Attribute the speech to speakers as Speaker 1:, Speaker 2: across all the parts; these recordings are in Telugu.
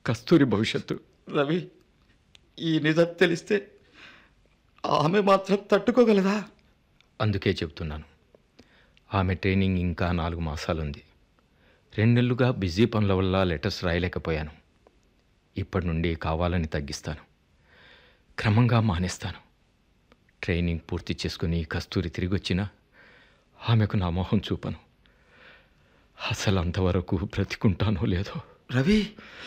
Speaker 1: కస్తూరి భవిష్యత్తు
Speaker 2: రవి ఈ నిజం తెలిస్తే ఆమె మాత్రం తట్టుకోగలదా
Speaker 1: అందుకే చెబుతున్నాను ఆమె ట్రైనింగ్ ఇంకా నాలుగు మాసాలుంది రెండు నెలలుగా బిజీ పనుల వల్ల లెటర్స్ రాయలేకపోయాను ఇప్పటి నుండి కావాలని తగ్గిస్తాను క్రమంగా మానేస్తాను ట్రైనింగ్ పూర్తి చేసుకుని కస్తూరి తిరిగి వచ్చినా ఆమెకు నా మొహం చూపను అసలు అంతవరకు బ్రతికుంటానో లేదో
Speaker 2: రవి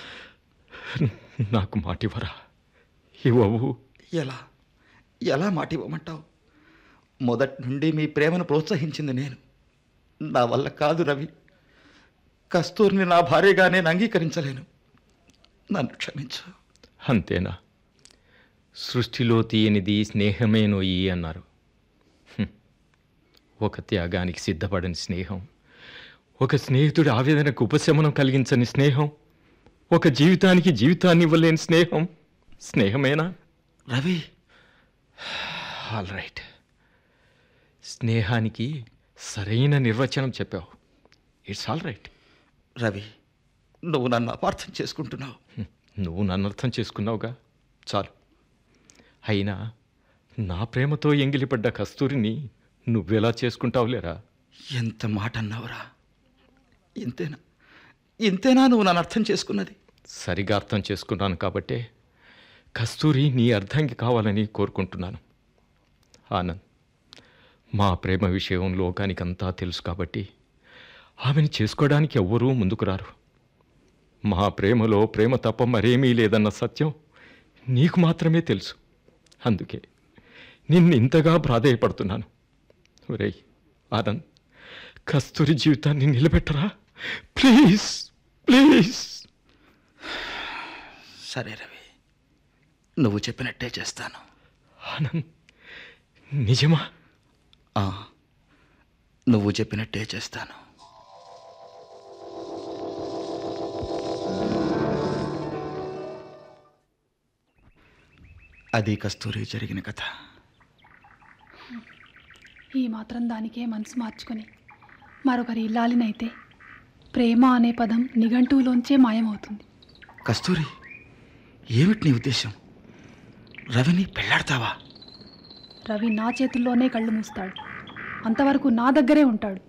Speaker 1: నాకు మాటివరా ఇవ్వవు
Speaker 2: ఎలా ఎలా మాట ఇవ్వమంటావు మొదటి నుండి మీ ప్రేమను ప్రోత్సహించింది నేను నా వల్ల కాదు రవి కస్తూరిని నా భార్యగా నేను అంగీకరించలేను నన్ను క్షమించు
Speaker 1: అంతేనా సృష్టిలో తీయనిది స్నేహమేనోయి అన్నారు హ్మ్. ఒక త్యాగానికి సిద్ధపడని స్నేహం ఒక స్నేహితుడి ఆవేదనకు ఉపశమనం కలిగించని స్నేహం ఒక జీవితానికి జీవితాన్ని ఇవ్వలేని స్నేహం స్నేహమేనా
Speaker 2: రవి
Speaker 1: ఆల్ రైట్ స్నేహానికి సరైన నిర్వచనం చెప్పావు ఇట్స్ ఆల్ రైట్
Speaker 2: రవి నువ్వు నన్ను అపార్థం చేసుకుంటున్నావు
Speaker 1: నువ్వు నన్ను అర్థం చేసుకున్నావుగా చాలు అయినా నా ప్రేమతో ఎంగిలిపడ్డ కస్తూరిని నువ్వెలా చేసుకుంటావులేరా
Speaker 2: ఎంత మాట అన్నావురా ఇంతేనా ఇంతేనా నువ్వు నన్ను అర్థం చేసుకున్నది
Speaker 1: సరిగా అర్థం చేసుకున్నాను కాబట్టే కస్తూరి నీ అర్థంకి కావాలని కోరుకుంటున్నాను ఆనంద్ మా ప్రేమ విషయం లోకానికంతా తెలుసు కాబట్టి ఆమెను చేసుకోవడానికి ఎవ్వరూ ముందుకు రారు మా ప్రేమలో ప్రేమ తప్ప మరేమీ లేదన్న సత్యం నీకు మాత్రమే తెలుసు అందుకే నిన్ను ఇంతగా ప్రాధేయపడుతున్నాను ఒరేయ్ ఆనంద్ కస్తూరి జీవితాన్ని నిలబెట్టరా ప్లీజ్ ప్లీజ్
Speaker 2: సరే రవి నువ్వు చెప్పినట్టే చేస్తాను
Speaker 1: ఆనంద్ నిజమా
Speaker 2: ఆ, నువ్వు చెప్పినట్టే చేస్తాను అది కస్తూరి జరిగిన కథ
Speaker 3: ఈ మాత్రం దానికే మనసు మార్చుకొని మరొకరి ఇల్లాలినైతే ప్రేమ అనే పదం నిఘంటువులోంచే మాయమవుతుంది
Speaker 2: కస్తూరి ఏమిటి నీ ఉద్దేశం రవిని పెళ్ళాడతావా
Speaker 3: రవి నా చేతుల్లోనే కళ్ళు మూస్తాడు అంతవరకు నా దగ్గరే ఉంటాడు